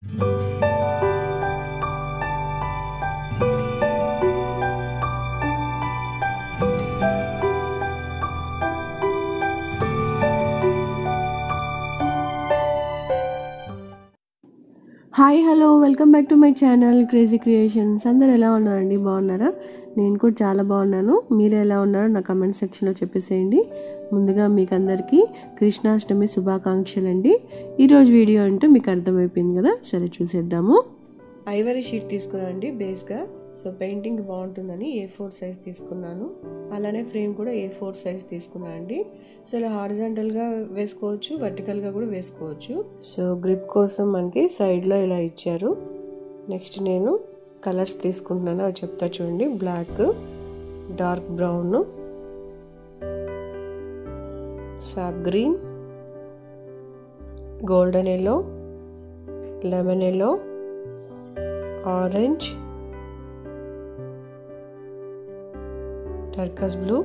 hi hello welcome back to my channel crazy creations అందరు ఎలా ఉన్నారండి బాగున్నారా నేను కూడా చాలా బాగున్నాను మీరు ఎలా ఉన్నారో నా కమెంట్ సెక్షన్లో చెప్పేసేయండి ముందుగా మీకు అందరికీ కృష్ణాష్టమి శుభాకాంక్షలు అండి ఈరోజు వీడియో అంటే మీకు అర్థమైపోయింది కదా సరే చూసేద్దాము ఐవరీ షీట్ తీసుకున్నానండి బేస్గా సో పెయింటింగ్ బాగుంటుందని ఏ ఫోర్ సైజ్ తీసుకున్నాను అలానే ఫ్రేమ్ కూడా ఏ ఫోర్ సైజ్ తీసుకున్నాను అండి సో ఇలా హారిజాంటల్గా వేసుకోవచ్చు వర్టికల్గా కూడా వేసుకోవచ్చు సో గ్రిప్ కోసం మనకి సైడ్లో ఇలా ఇచ్చారు నెక్స్ట్ నేను కలర్స్ తీసుకుంటున్నాను అవి చెప్తా చూడండి black dark brown sap green golden yellow lemon yellow orange turquoise blue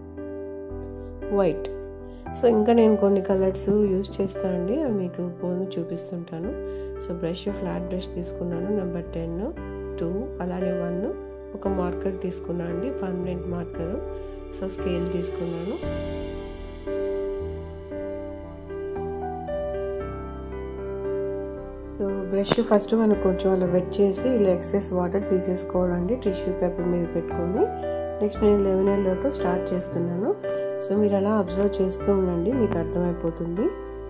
white so ఇంకా నేను కొన్ని కలర్స్ యూజ్ చేస్తానండి అవి మీకు పోను చూపిస్తుంటాను సో బ్రష్ ఫ్లాట్ బ్రష్ తీసుకున్నాను నెంబర్ టెన్ టూ అలానే వన్ ఒక మార్కర్ తీసుకున్నాను అండి పర్మనెంట్ మార్కర్ సో స్కేల్ తీసుకున్నాను సో బ్రష్ ఫస్ట్ మనం కొంచెం అలా వెట్ చేసి ఇలా ఎక్సెస్ వాటర్ తీసేసుకోవాలండి టిష్యూ పేపర్ మీద పెట్టుకొని నెక్స్ట్ నేను లెవెన్ ఎల్లోతో స్టార్ట్ చేస్తున్నాను సో మీరు అలా అబ్జర్వ్ చేస్తూ ఉండండి మీకు అర్థమైపోతుంది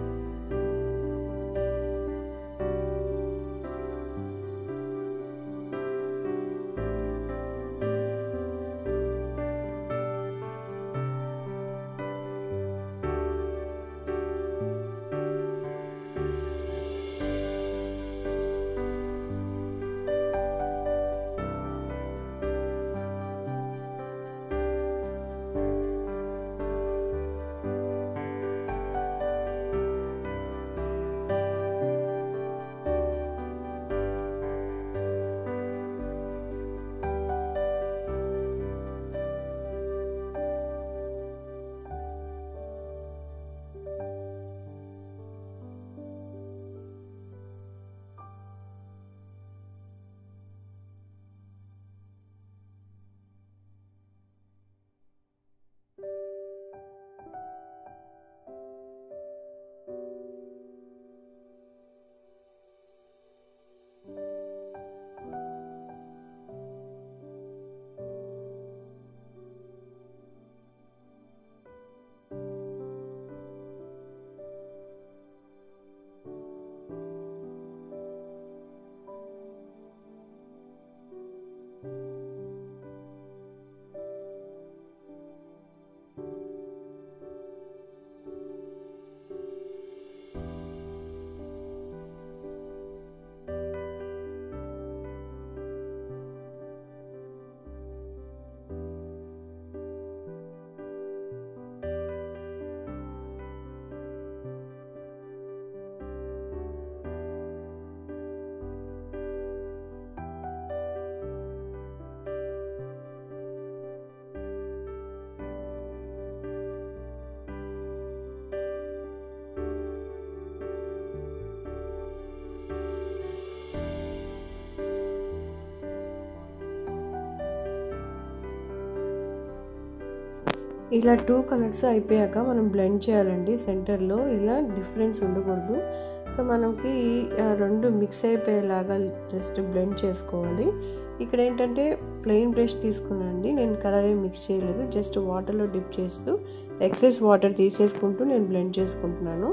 ఇలా టూ కలర్స్ అయిపోయాక మనం బ్లెండ్ చేయాలండి సెంటర్లో ఇలా డిఫరెన్స్ ఉండకూడదు సో మనకి రెండు మిక్స్ అయిపోయేలాగా జస్ట్ బ్లెండ్ చేసుకోవాలి ఇక్కడ ఏంటంటే ప్లెయిన్ బ్రష్ తీసుకున్నానండి నేను కలర్ ఏం మిక్స్ చేయలేదు జస్ట్ వాటర్లో డిప్ చేస్తూ ఎక్సెస్ వాటర్ తీసేసుకుంటూ నేను బ్లెండ్ చేసుకుంటున్నాను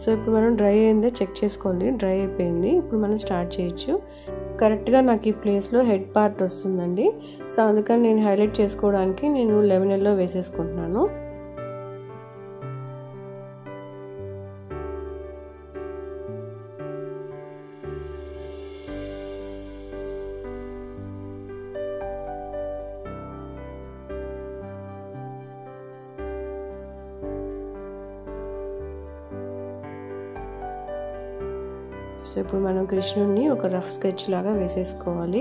సో ఇప్పుడు మనం డ్రై అయిందో చెక్ చేసుకోండి డ్రై అయిపోయింది ఇప్పుడు మనం స్టార్ట్ చేయొచ్చు కరెక్ట్గా నాకు ఈ ప్లేస్లో హెడ్ పార్ట్ వస్తుందండి సో అందుకని నేను హైలైట్ చేసుకోవడానికి నేను లెమన్ ఎల్లో వేసేసుకుంటున్నాను సో ఇప్పుడు మనం కృష్ణుడిని ఒక రఫ్ స్కెచ్ లాగా వేసేసుకోవాలి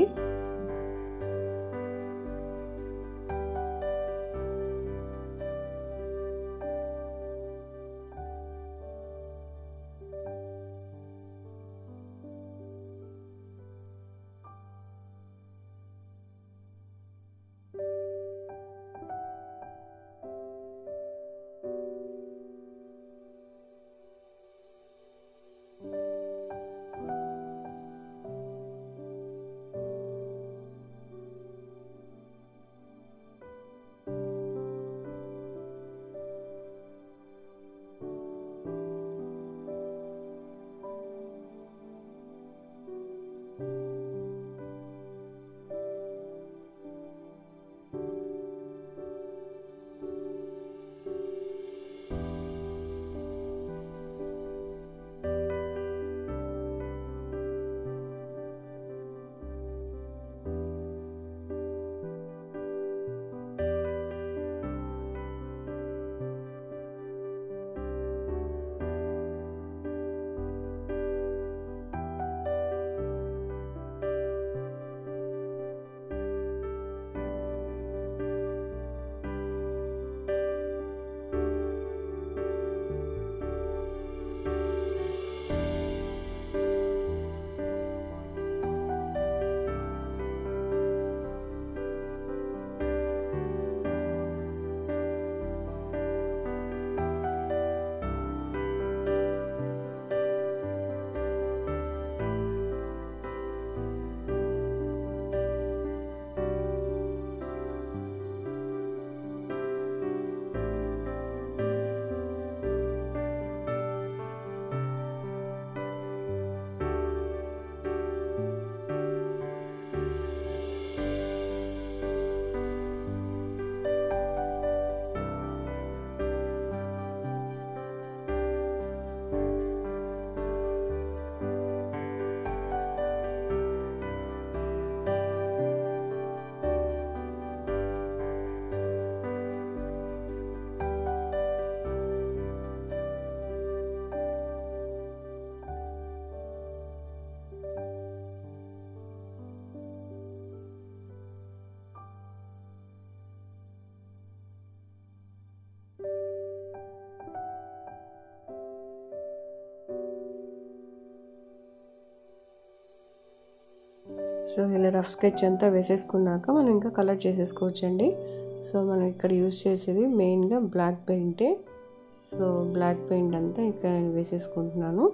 సో ఇలా రఫ్ స్కెచ్ అంతా వేసేసుకున్నాక మనం ఇంకా కలర్ చేసేసుకోవచ్చండి సో మనం ఇక్కడ యూస్ చేసేది మెయిన్గా బ్లాక్ పెయింటే సో బ్లాక్ పెయింట్ అంతా ఇక్కడ నేను వేసేసుకుంటున్నాను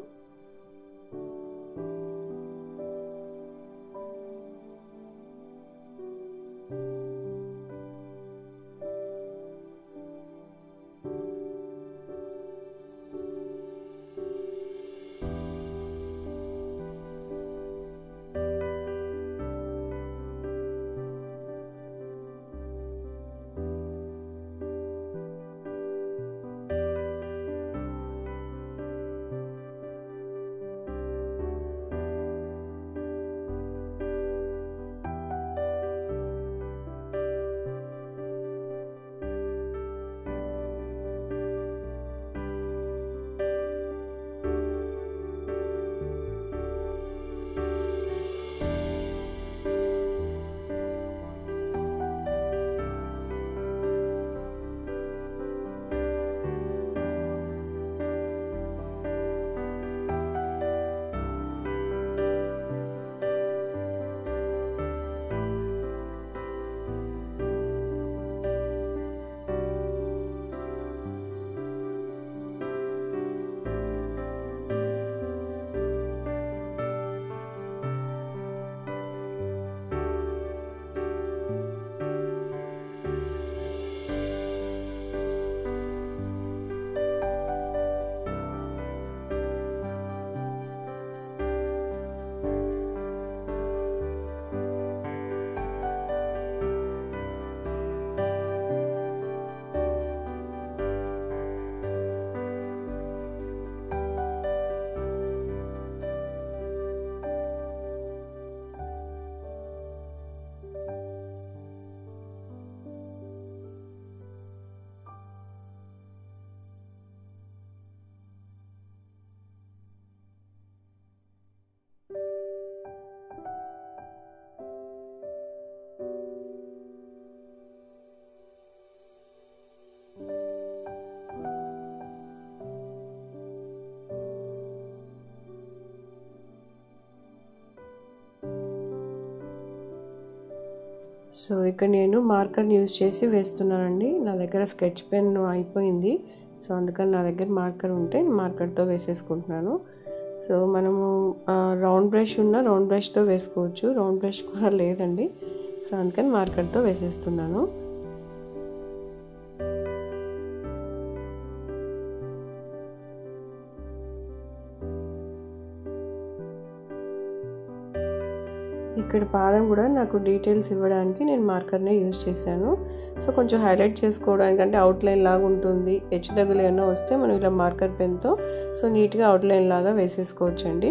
సో ఇక్కడ నేను మార్కర్ని యూజ్ చేసి వేస్తున్నానండి నా దగ్గర స్కెచ్ పెన్ అయిపోయింది సో అందుకని నా దగ్గర మార్కర్ ఉంటే మార్కర్తో వేసేసుకుంటున్నాను సో మనము రౌండ్ బ్రష్ ఉన్న రౌండ్ బ్రష్తో వేసుకోవచ్చు రౌండ్ బ్రష్ కూడా లేదండి సో అందుకని మార్కర్తో వేసేస్తున్నాను ఇక్కడ పాదం కూడా నాకు డీటెయిల్స్ ఇవ్వడానికి నేను మార్కర్నే యూజ్ చేశాను సో కొంచెం హైలైట్ చేసుకోవడానికి అంటే అవుట్లైన్ లాగా ఉంటుంది హెచ్చు తగ్గులు ఏమైనా వస్తే మనం ఇలా మార్కర్ పెన్తో సో నీట్గా అవుట్లైన్ లాగా వేసేసుకోవచ్చండి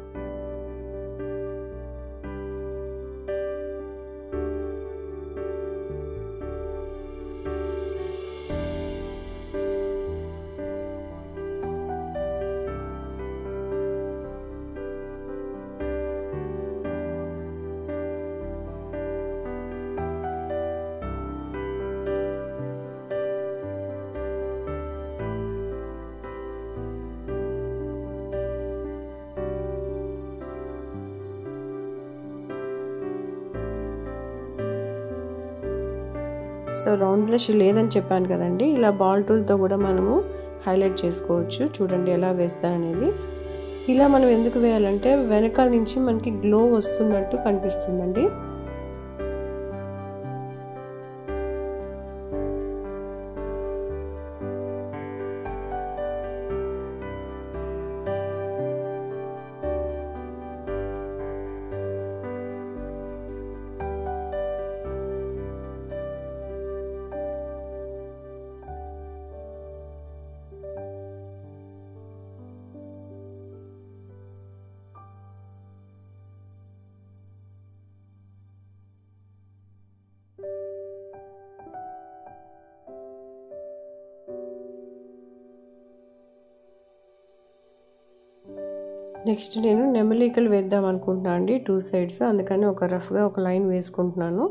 సో రౌండ్ బ్రష్ లేదని చెప్పాను కదండి ఇలా బాల్ టూల్తో కూడా మనము హైలైట్ చేసుకోవచ్చు చూడండి ఎలా వేస్తాననేది ఇలా మనం ఎందుకు వేయాలంటే వెనకాల నుంచి మనకి గ్లో వస్తున్నట్టు కనిపిస్తుందండి నెక్స్ట్ నేను నెమలికలు వేద్దాం అనుకుంటున్నాను అండి టూ సైడ్స్ అందుకని ఒక రఫ్గా ఒక లైన్ వేసుకుంటున్నాను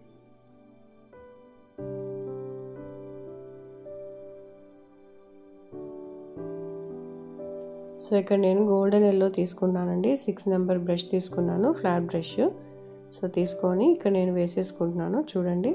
సో ఇక్కడ నేను గోల్డెన్ ఎల్లో తీసుకున్నానండి సిక్స్ నెంబర్ బ్రష్ తీసుకున్నాను ఫ్లాట్ బ్రష్ సో తీసుకొని ఇక్కడ నేను వేసేసుకుంటున్నాను చూడండి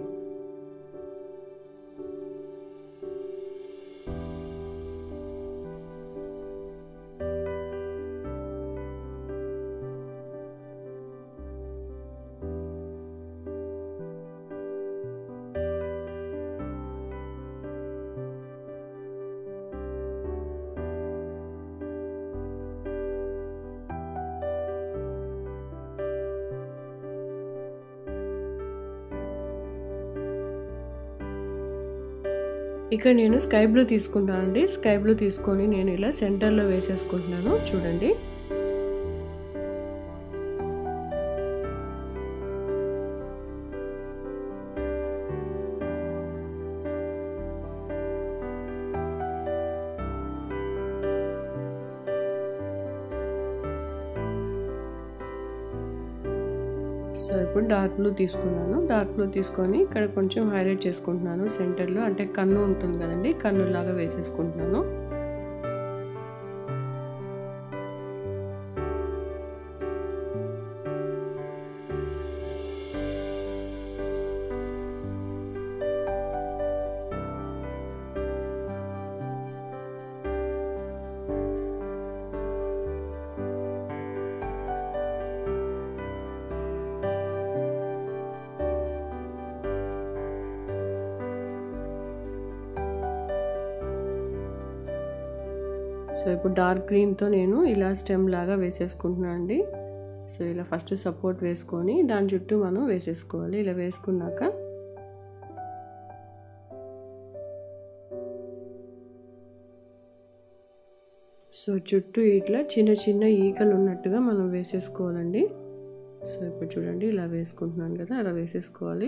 ఇక్కడ నేను స్కై బ్లూ తీసుకున్నాను అండి స్కై బ్లూ తీసుకొని నేను ఇలా సెంటర్లో వేసేసుకుంటున్నాను చూడండి సో ఇప్పుడు డార్క్ బ్లూ తీసుకున్నాను డార్క్ బ్లూ తీసుకొని ఇక్కడ కొంచెం హైలైట్ చేసుకుంటున్నాను సెంటర్లో అంటే కన్ను ఉంటుంది కదండి కన్ను లాగా వేసేసుకుంటున్నాను సో ఇప్పుడు డార్క్ గ్రీన్తో నేను ఇలా స్టెమ్ లాగా వేసేసుకుంటున్నాను అండి సో ఇలా ఫస్ట్ సపోర్ట్ వేసుకొని దాని చుట్టూ మనం వేసేసుకోవాలి ఇలా వేసుకున్నాక సో చుట్టూ ఇట్లా చిన్న చిన్న ఈకలు ఉన్నట్టుగా మనం వేసేసుకోవాలండి సో ఇప్పుడు చూడండి ఇలా వేసుకుంటున్నాను కదా అలా వేసేసుకోవాలి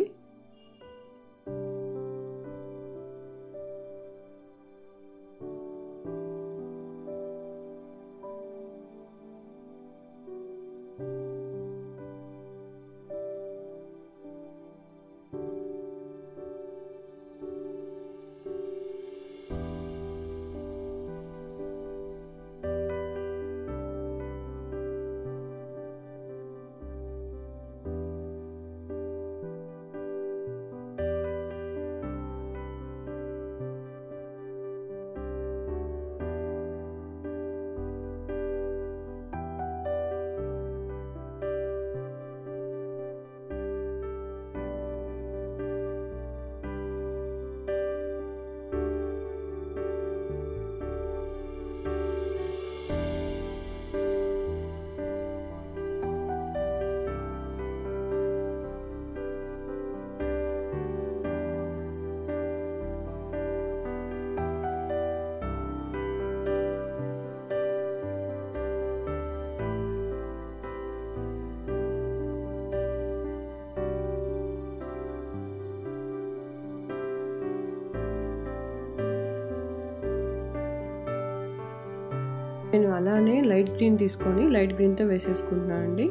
నేను అలానే లైట్ గ్రీన్ తీసుకొని లైట్ గ్రీన్తో వేసేసుకుంటున్నాను అండి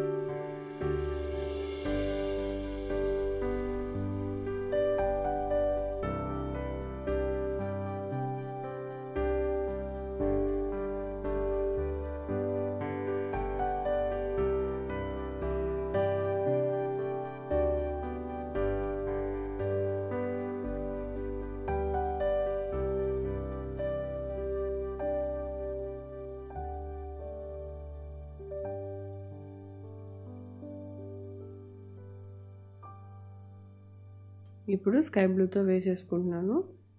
ఇప్పుడు స్కై బ్లూతో వేసేసుకుంటున్నాను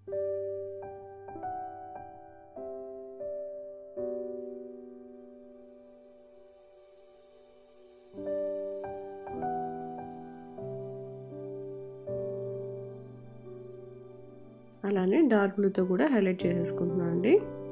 అలానే డార్క్ బ్లూతో కూడా హైలైట్ చేసేసుకుంటున్నాను అండి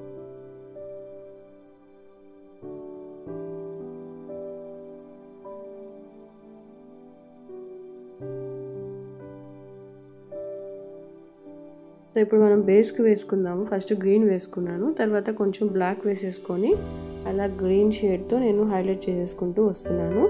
సో ఇప్పుడు మనం బేస్కి వేసుకుందాము ఫస్ట్ గ్రీన్ వేసుకున్నాను తర్వాత కొంచెం బ్లాక్ వేసేసుకొని అలా గ్రీన్ షేడ్తో నేను హైలైట్ చేసేసుకుంటూ వస్తున్నాను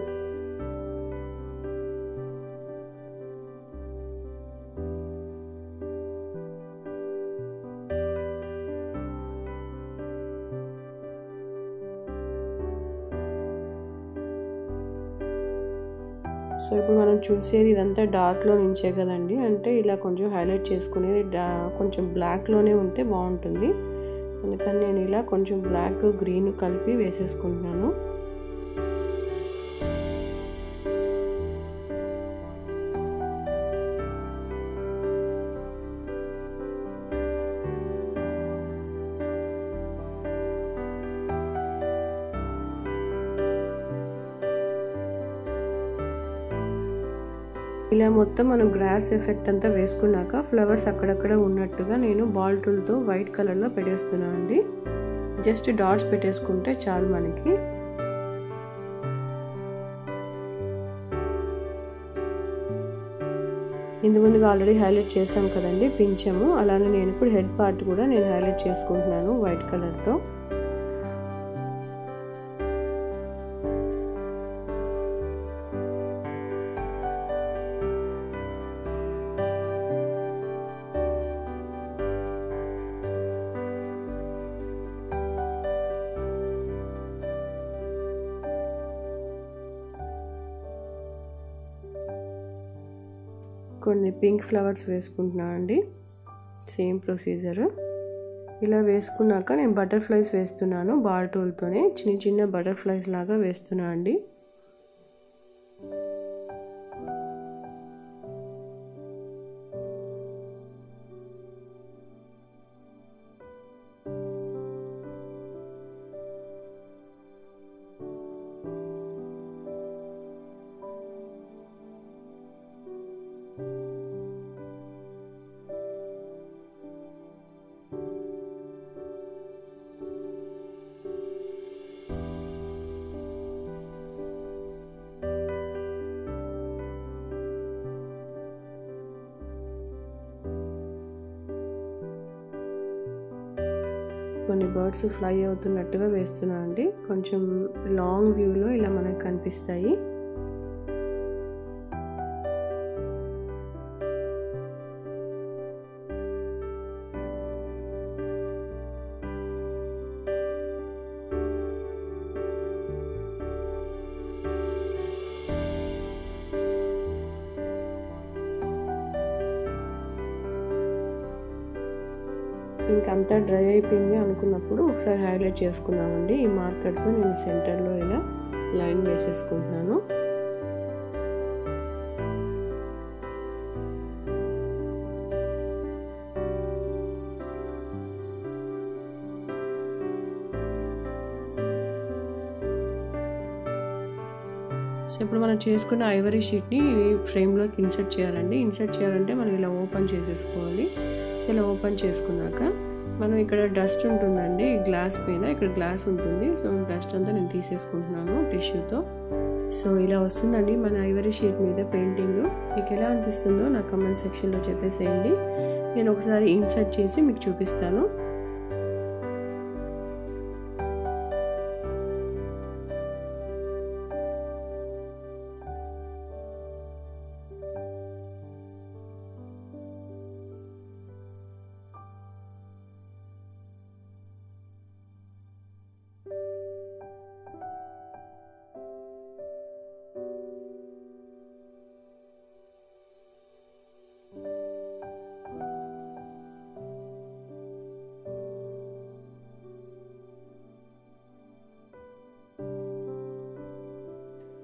సో ఇప్పుడు మనం చూసేది ఇదంతా డార్క్లో నుంచే కదండి అంటే ఇలా కొంచెం హైలైట్ చేసుకునేది డా కొంచెం బ్లాక్లోనే ఉంటే బాగుంటుంది అందుకని నేను ఇలా కొంచెం బ్లాక్ గ్రీన్ కలిపి వేసేసుకుంటున్నాను ఇలా మొత్తం మనం గ్రాస్ ఎఫెక్ట్ అంతా వేసుకున్నాక ఫ్లవర్స్ అక్కడక్కడ ఉన్నట్టుగా నేను బాల్ టూల్తో వైట్ కలర్లో పెట్టేస్తున్నాను అండి జస్ట్ డాట్స్ పెట్టేసుకుంటే చాలు మనకి ఇందు ముందుగా ఆల్రెడీ హైలైట్ చేసాం కదండి పింఛము అలానే నేను ఇప్పుడు హెడ్ పార్ట్ కూడా నేను హైలైట్ చేసుకుంటున్నాను వైట్ కలర్తో కొన్ని పింక్ ఫ్లవర్స్ వేసుకుంటున్నాను అండి సేమ్ ప్రొసీజర్ ఇలా వేసుకున్నాక నేను బటర్ఫ్లైస్ వేస్తున్నాను బాల్ టూల్తోనే చిన్న చిన్న బటర్ఫ్లైస్ లాగా వేస్తున్నాను అండి కొన్ని బర్డ్స్ ఫ్లై అవుతున్నట్టుగా వేస్తున్నా అండి కొంచెం లాంగ్ వ్యూలో ఇలా మనకు కనిపిస్తాయి ఇంకంతా డ్రై అయిపోయింది అనుకున్నప్పుడు ఒకసారి హైలైట్ చేసుకున్నామండి ఈ మార్కెట్తో నేను సెంటర్లో ఇలా లైన్ వేసేసుకుంటున్నాను సో ఇప్పుడు మనం చేసుకున్న ఐవరీ షీట్ని ఫ్రేమ్లోకి ఇన్సర్ట్ చేయాలండి ఇన్సర్ట్ చేయాలంటే మనం ఇలా ఓపెన్ చేసేసుకోవాలి సో ఇలా ఓపెన్ చేసుకున్నాక మనం ఇక్కడ డస్ట్ ఉంటుందండి గ్లాస్ మీద ఇక్కడ గ్లాస్ ఉంటుంది సో డస్ట్ అంతా నేను తీసేసుకుంటున్నాను టిష్యూతో సో ఇలా వస్తుందండి మన ఐవరీ షీట్ మీద పెయింటింగ్ మీకు ఎలా అనిపిస్తుందో నా కమెంట్ సెక్షన్లో చెప్పేసేయండి నేను ఒకసారి ఇన్సర్ట్ చేసి మీకు చూపిస్తాను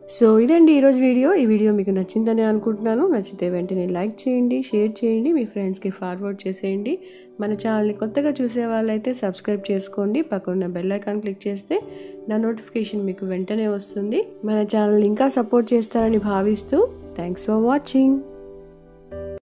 సో ఇదండి ఈరోజు వీడియో ఈ వీడియో మీకు నచ్చిందని అనుకుంటున్నాను నచ్చితే వెంటనే లైక్ చేయండి షేర్ చేయండి మీ ఫ్రెండ్స్కి ఫార్వర్డ్ చేసేయండి మన ఛానల్ని కొత్తగా చూసే వాళ్ళైతే సబ్స్క్రైబ్ చేసుకోండి పక్కన బెల్ ఐకాన్ క్లిక్ చేస్తే నా నోటిఫికేషన్ మీకు వెంటనే వస్తుంది మన ఛానల్ ఇంకా సపోర్ట్ చేస్తారని భావిస్తూ థ్యాంక్స్ ఫర్ వాచింగ్